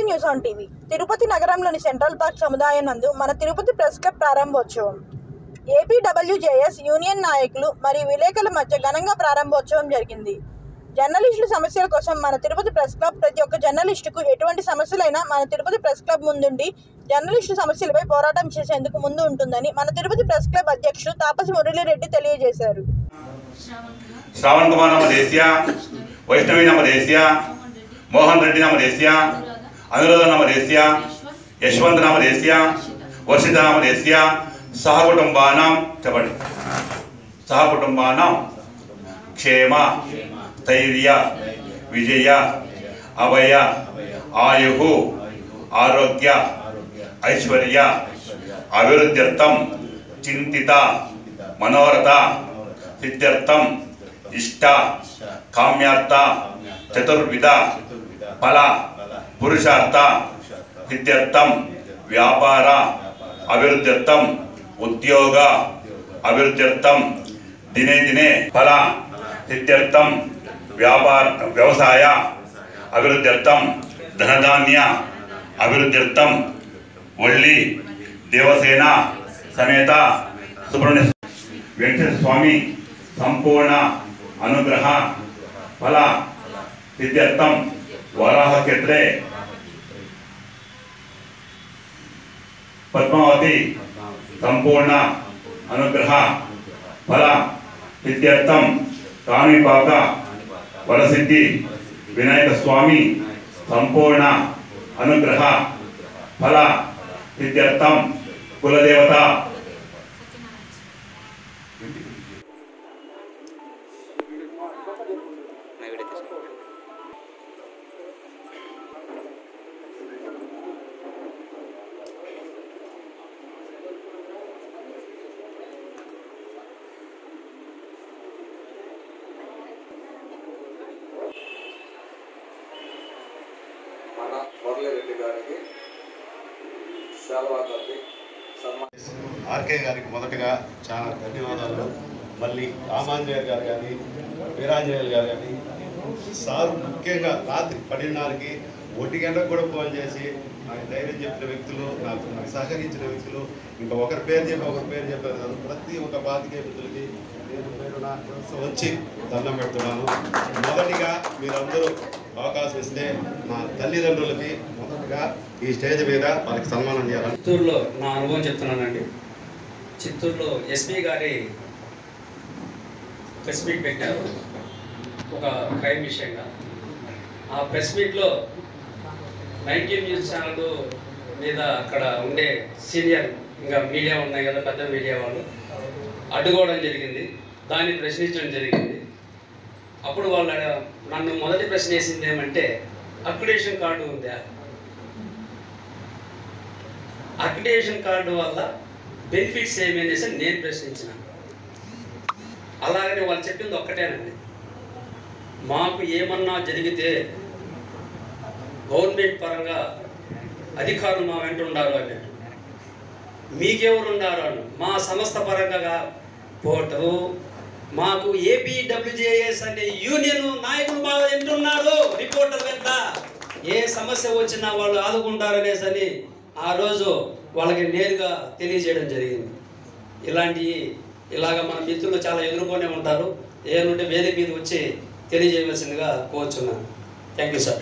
news on TV Tirupati నగరంలోని central park సముదాయం నందు మన తిరుపతి ప్రెస్ క్లబ్ ప్రారంభోత్సవం ఏపీడబ్ల్యూజేఎస్ యూనియన్ నాయకులు మరియు విలేకరుల మధ్య ఘనంగా ప్రారంభోత్సవం జరిగింది జర్నలిస్టుల సమస్యల కోసం మన తిరుపతి ప్రెస్ క్లబ్ ప్రతి ఒక్క జర్నలిస్టుకు ఎటువంటి సమస్యలైనా మన తిరుపతి ప్రెస్ క్లబ్ ముందుండి జర్నలిస్టు సమస్యలపై పోరాటం చేసేందుకు ముందు ఉంటుందని మన తిరుపతి ప్రెస్ క్లబ్ అధ్యక్షుడు తాపసి మురళీరెడ్డి తెలియజేశారు श्रावण कुमार नाम देशिया वैष्णवी नाम देशिया मोहन रेड्डी नाम देशिया अनुराध नाम देशिया यशवंत नाम देशिया वर्षिता नाम देशिया सहकुटुंबानां చెప్పండి సహకుటుంబానాం క్షేమ ధైర్య విజయ అభయ ఆయు ఆరోగ్య ఐశ్వర్య అభివృద్ధ్యర్థం చింతిత మనోరథ సిద్ధ్యర్థం ఇష్ట కామ్యార్థ చతుర్విధ ఫల పురుషార్థ సిద్ధ్యర్థం వ్యాపార అభివృద్ధ్యర్థం ఉద్యోగ అభివృద్ధ్యర్థం దినే దినే ఫల సిద్ధ్యర్థం వ్యాపార వ్యవసాయ అభివృద్ధ్యర్థం ధనధాన్య అభివృద్ధ్యర్థం ఒళ్ళి దేవసేన సమేత సుబ్రహ్మణ్య వెంకటేశ్వర స్వామి సంపూర్ణ అనుగ్రహ ఫల సిద్ధ్యర్థం వరాహ క్షేత్రే పద్మావతి సంపూర్ణ అనుగ్రహ ఫల సిద్ధ్యర్థం కాణిపాక వరసిద్ధి వినాయక స్వామి సంపూర్ణ అనుగ్రహ ఫల సిద్ధ్యర్థం కులదేవత మన మురళీరెడ్డి గారికి సెలవు కప్పి సన్మానం ఆర్కే గారికి మొదటగా చాలా ధన్యవాదాలు మళ్ళీ రామాంజనేయ గారు కానీ వీరాంజనేయులు గారు కానీ సార్ ముఖ్యంగా రాత్రి పన్నెండున్నరకి ఒంటి గంటకు కూడా ఫోన్ చేసి నాకు ధైర్యం చెప్పిన వ్యక్తులు నాకు నాకు సహకరించిన వ్యక్తులు ఇంకా ఒకరి పేరు చెప్పి ఒకరి పేరు చెప్పారు కాదు ప్రతి ఒక్క పాతికే వ్యక్తులకి నేను పేరున వచ్చి దండం పెడుతున్నాను మొదటిగా మీరందరూ అవకాశం ఇస్తే మా తల్లిదండ్రులకి మొదటగా ఈ స్టేజ్ మీద వాళ్ళకి సన్మానం చేయాలని చిత్తూరులో నా అనుభవం చెప్తున్నానండి చిత్తూరులో ఎస్పీ గారి ప్రెస్ మీట్ పెట్టారు ఒక క్రైమ్ విషయంగా ఆ ప్రెస్ మీట్లో నైన్టీన్ న్యూస్ ఛానల్ మీద అక్కడ ఉండే సీనియర్ ఇంకా మీడియా ఉన్నాయి కదా పెద్ద మీడియా వాళ్ళు అడ్డుకోవడం జరిగింది దాన్ని ప్రశ్నించడం జరిగింది అప్పుడు వాళ్ళు అడ- నన్ను మొదటి ప్రశ్న వేసింది ఏమంటే అక్రిడేషన్ కార్డు ఉందా అక్రిడేషన్ కార్డు వల్ల బెనిఫిట్స్ ఏమి అనేసి నేను ప్రశ్నించిన అలాగని వాళ్ళు చెప్పింది ఒక్కటేనండి మాకు ఏమన్నా జరిగితే గవర్నమెంట్ పరంగా అధికారులు మా వెంట ఉండాలి అని మీకెవరు ఉన్నారు అని మా సంస్థ పరంగా పోటు మాకు ఏపీడబ్ల్యూజేఎస్ అనే యూనియన్ నాయకులు మా వెంట ఉన్నారు రిపోర్టర్ వెంట ఏ సమస్య వచ్చినా వాళ్ళు ఆదుకుంటారనేసి అని ఆ రోజు వాళ్ళకి నేరుగా తెలియజేయడం జరిగింది ఇలాంటి ఇలాగ మన మిత్రులు చాలా ఎదుర్కొనే ఉంటారు ఏనుంటే వేదిక మీద వచ్చి తెలియజేయవలసిందిగా కోరుచున్నాను థ్యాంక్ యూ సార్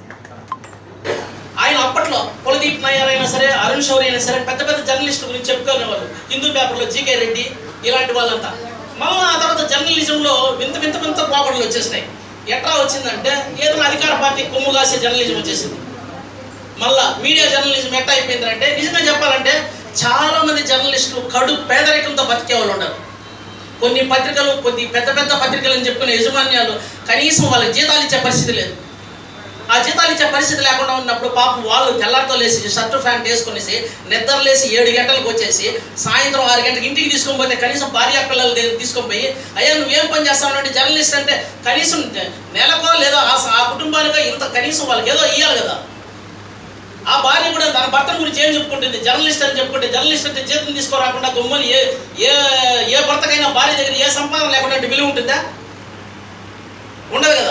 ఆయన అప్పట్లో కులదీప్ నాయర్ అయినా సరే అరుణ్ శౌరి అయినా సరే పెద్ద పెద్ద జర్నలిస్టుల గురించి చెప్పుకునేవారు హిందూ పేపర్లో జీకే రెడ్డి ఇలాంటి వాళ్ళంతా మళ్ళీ ఆ తర్వాత జర్నలిజంలో వింత వింత వింత పోకడలు వచ్చేసినాయి ఎట్లా వచ్చిందంటే ఏదో అధికార పార్టీ కొమ్ము కాసే జర్నలిజం వచ్చేసింది మళ్ళా మీడియా జర్నలిజం ఎట్లా అయిపోయిందంటే నిజంగా చెప్పాలంటే చాలా మంది జర్నలిస్టులు కడు పేదరికంతో బతికే వాళ్ళు ఉన్నారు కొన్ని పత్రికలు కొన్ని పెద్ద పెద్ద పత్రికలు అని చెప్పుకునే యజమాన్యాలు కనీసం వాళ్ళకి జీతాలు ఇచ్చే పరిస్థితి లేదు ఆ జీతాలు ఇచ్చే పరిస్థితి లేకుండా ఉన్నప్పుడు పాపం వాళ్ళు తెల్లారితో లేసి షర్టు ప్యాంట్ వేసుకునేసి నిద్రలేసి ఏడు గంటలకు వచ్చేసి సాయంత్రం ఆరు గంటలకు ఇంటికి తీసుకొని పోతే కనీసం భార్య పిల్లల దగ్గర తీసుకొని పోయి అయ్యా నువ్వేం పని చేస్తావు అంటే జర్నలిస్ట్ అంటే కనీసం నెలకో లేదా ఆ ఆ కుటుంబానికో ఇంత కనీసం వాళ్ళకి ఏదో ఇవ్వాలి కదా ఆ భార్య కూడా తన భర్త గురించి ఏం చెప్పుకుంటుంది జర్నలిస్ట్ అని చెప్పుకుంటే జర్నలిస్ట్ అంటే జీతం తీసుకోరాకుండా గమ్ముని ఏ ఏ ఏ భర్తకైనా భార్య దగ్గర ఏ సంపాదన లేకుండా విలువ ఉంటుందా ఉండదు కదా